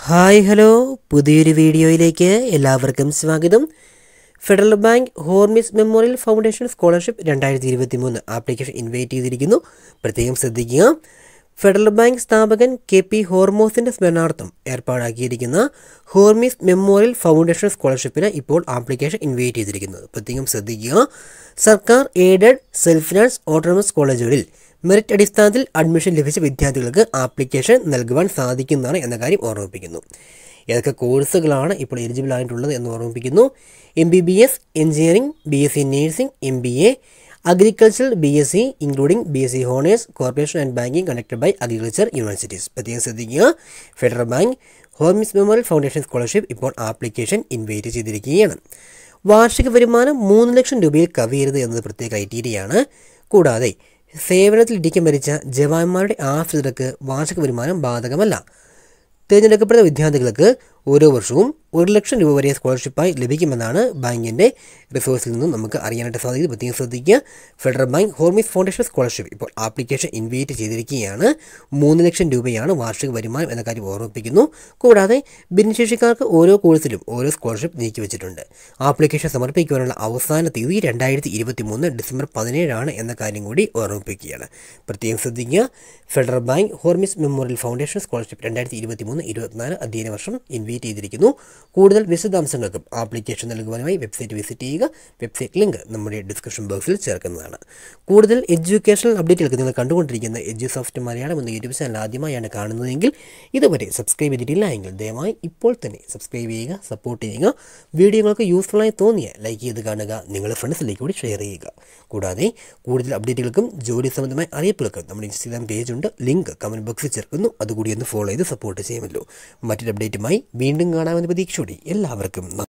hi hello പുതിയൊരു വീഡിയോയിലേക്ക് എല്ലാവർക്കും സ്വാഗതം ഫെഡറൽ ബാങ്ക് ഹോർമിസ് മെമ്മോറിയൽ ഫൗണ്ടേഷൻ സ്കോളർഷിപ്പ് രണ്ടായിരത്തി ഇരുപത്തി മൂന്ന് ആപ്ലിക്കേഷൻ ഇൻവൈറ്റ് ചെയ്തിരിക്കുന്നു പ്രത്യേകം ശ്രദ്ധിക്കുക ഫെഡറൽ ബാങ്ക് സ്ഥാപകൻ കെ പി ഹോർമോസിൻ്റെ സ്മരണാർത്ഥം ഏർപ്പാടാക്കിയിരിക്കുന്ന ഹോർമിസ് മെമ്മോറിയൽ ഫൗണ്ടേഷൻ സ്കോളർഷിപ്പിന് ഇപ്പോൾ ആപ്ലിക്കേഷൻ ഇൻവൈറ്റ് ചെയ്തിരിക്കുന്നത് പ്രത്യേകം ശ്രദ്ധിക്കുക സർക്കാർ എയ്ഡഡ് സെൽഫ് ഫിനാൻസ് ഓട്ടോണമസ് കോളേജുകളിൽ മെറിറ്റ് അടിസ്ഥാനത്തിൽ അഡ്മിഷൻ ലഭിച്ച വിദ്യാർത്ഥികൾക്ക് ആപ്ലിക്കേഷൻ നൽകുവാൻ സാധിക്കുന്നതാണ് എന്ന കാര്യം ഓർമ്മിപ്പിക്കുന്നു ഏതൊക്കെ കോഴ്സുകളാണ് ഇപ്പോൾ എലിജിബിൾ ആയിട്ടുള്ളത് എന്ന് ഓർമ്മിപ്പിക്കുന്നു M B B S engineering B S C nursing M B A agriculture B S C including B S C honours corporation and banking conducted by agriculture universities പ്രത്യേകം ശ്രദ്ധിക്കുക ഫെഡറൽ ബാങ്ക് ഹോമിസ് മെമ്മോറിയൽ ഫൗണ്ടേഷൻ സ്കോളർഷിപ്പ് ഇപ്പോൾ ആപ്ലിക്കേഷൻ ഇൻവൈറ്റ് ചെയ്തിരിക്കുകയാണ് വാർഷിക വരുമാനം മൂന്ന് ലക്ഷം രൂപയിൽ കവിയരുത് എന്നത് പ്രത്യേക ക്രൈറ്റീരിയയാണ് കൂടാതെ സേവനത്തിൽ ഇടിക്കം മരിച്ച ജവാന്മാരുടെ ആശ്രിതർക്ക് വാർഷിക വരുമാനം ബാധകമല്ല തിരഞ്ഞെടുക്കപ്പെടുന്ന വിദ്യാർത്ഥികൾക്ക് ഓരോ വർഷവും ഒരു ലക്ഷം രൂപ വരെ സ്കോളർഷിപ്പായി ലഭിക്കുമെന്നാണ് ബാങ്കിൻ്റെ റിസോഴ്സിൽ നിന്നും നമുക്ക് അറിയാനായിട്ട് സാധിക്കുന്നത് പ്രത്യേകം ശ്രദ്ധിക്കുക ഫെഡറൽ ബാങ്ക് ഹോർമിസ് ഫൗണ്ടേഷൻ സ്കോളർഷിപ്പ് ഇപ്പോൾ ആപ്ലിക്കേഷൻ ഇൻവൈറ്റ് ചെയ്തിരിക്കുകയാണ് മൂന്ന് ലക്ഷം രൂപയാണ് വാർഷിക വരുമാനം എന്ന കാര്യം ഓർമ്മിപ്പിക്കുന്നു കൂടാതെ ഭിന്നശേഷിക്കാർക്ക് ഓരോ കോഴ്സിലും ഓരോ സ്കോളർഷിപ്പ് നീക്കി വെച്ചിട്ടുണ്ട് ആപ്ലിക്കേഷൻ സമർപ്പിക്കുവാനുള്ള അവസാന തീയതി രണ്ടായിരത്തി ഇരുപത്തി മൂന്ന് ഡിസംബർ പതിനേഴാണ് എന്ന കാര്യം കൂടി ഓർമ്മിപ്പിക്കുകയാണ് പ്രത്യേകം ശ്രദ്ധിക്കുക ഫെഡറൽ ബാങ്ക് ഹോർമിസ് മെമ്മോറിയൽ ഫൗണ്ടേഷൻ സ്കോളർഷിപ്പ് രണ്ടായിരത്തി ഇരുപത്തി മൂന്ന് ഇരുപത്തിനാല് അധ്യയന വർഷം ഇൻവൈറ്റ് ചെയ്തിരിക്കുന്നു കൂടുതൽ വിശദാംശങ്ങൾക്കും ആപ്ലിക്കേഷൻ നൽകുവാനുമായി വെബ്സൈറ്റ് വിസിറ്റ് ചെയ്യുക വെബ്സൈറ്റ് ലിങ്ക് നമ്മുടെ ഡിസ്ക്രിപ്ഷൻ ബോക്സിൽ ചേർക്കുന്നതാണ് കൂടുതൽ എഡ്യൂക്കേഷണൽ അപ്ഡേറ്റുകൾക്ക് നിങ്ങൾ കണ്ടുകൊണ്ടിരിക്കുന്ന എഡ്യു സോഫ്റ്റ് മലയാളം എന്ന യൂട്യൂബ് ചാനൽ ആദ്യമായാണ് കാണുന്നതെങ്കിൽ ഇതുവരെ സബ്സ്ക്രൈബ് ചെയ്തിട്ടില്ല എങ്കിൽ ദയവായി ഇപ്പോൾ തന്നെ സബ്സ്ക്രൈബ് ചെയ്യുക സപ്പോർട്ട് ചെയ്യുക വീഡിയോകൾക്ക് യൂസ്ഫുള്ളായി തോന്നിയ ലൈക്ക് ചെയ്ത് കാണുക നിങ്ങളുടെ ഫ്രണ്ട്സിലേക്ക് കൂടി ഷെയർ ചെയ്യുക കൂടാതെ കൂടുതൽ അപ്ഡേറ്റുകൾക്കും ജോലി സംബന്ധമായ അറിയിപ്പുകൾക്കും നമ്മുടെ ഇൻസ്റ്റാഗ്രാം പേജ് ഉണ്ട് ലിങ്ക് കമൻറ്റ് ബോക്സിൽ ചേർക്കുന്നു അതുകൂടി ഒന്ന് ഫോളോ ചെയ്ത് സപ്പോർട്ട് ചെയ്യുമല്ലോ മറ്റൊരു അപ്ഡേറ്റുമായി വീണ്ടും കാണാമെന്ന പ്രതീക്ഷയോടെ എല്ലാവർക്കും നന്ദി